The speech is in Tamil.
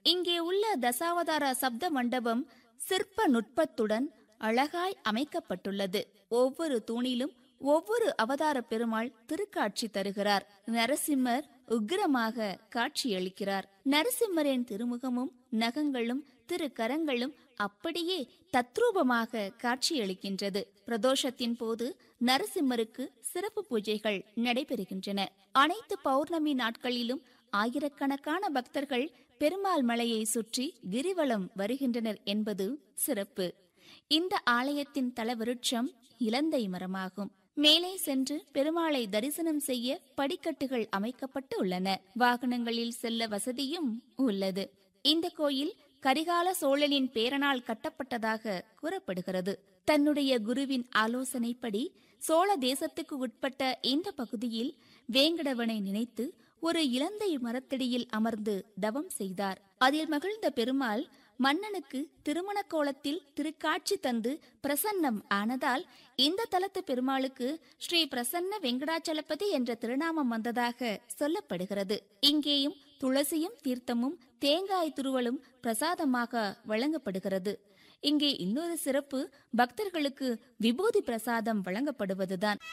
இங்கே உள்ள தசாவதார சப்த மண்டபம் சிற்ப நுட்பத்துடன் அழகாய் அமைக்கப்பட்டுள்ளது ஒவ்வொரு தூணிலும் ஒவ்வொரு அவதார பெருமாள் திருக்காட்சி தருகிறார் நரசிம்மர் உக்கிரமாக காட்சியளிக்கிறார் நரசிம்மரின் திருமுகமும் நகங்களும் திருக்கரங்களும் அப்படியே தத்ரூபமாக காட்சியளிக்கின்றது பிரதோஷத்தின் போது நரசிம்மருக்கு சிறப்பு பூஜைகள் நடைபெறுகின்றன அனைத்து பௌர்ணமி நாட்களிலும் ஆயிரக்கணக்கான பக்தர்கள் பெருமாள் மலையை சுற்றி கிரிவலம் வருகின்றனர் என்பது சிறப்பு இந்த ஆலயத்தின் தலவிருட்சம் இலந்தை மரமாகும் மேலே சென்று பெருமாளை தரிசனம் செய்ய படிக்கட்டுகள் அமைக்கப்பட்டு உள்ளன வாகனங்களில் செல்ல வசதியும் உள்ளது இந்த கோயில் கரிகால சோழனின் பேரனால் கட்டப்பட்டதாக கூறப்படுகிறது தன்னுடைய குருவின் ஆலோசனைப்படி சோழ தேசத்துக்கு உட்பட்ட இந்த பகுதியில் வேங்கடவனை நினைத்து ஒரு இலந்தை மரத்தடியில் அமர்ந்து தவம் செய்தார் அதில் மகிழ்ந்த பெருமாள் மன்னனுக்கு திருமண கோலத்தில் திருக்காட்சி தந்து பிரசன்னம் ஆனதால் இந்த தலத்து பெருமாளுக்கு ஸ்ரீ பிரசன்ன வெங்கடாச்சலபதி என்ற திருநாமம் வந்ததாக சொல்லப்படுகிறது இங்கேயும் துளசியும் தீர்த்தமும் தேங்காய் துருவலும் பிரசாதமாக வழங்கப்படுகிறது இங்கே இன்னொரு சிறப்பு பக்தர்களுக்கு விபூதி பிரசாதம் வழங்கப்படுவதுதான்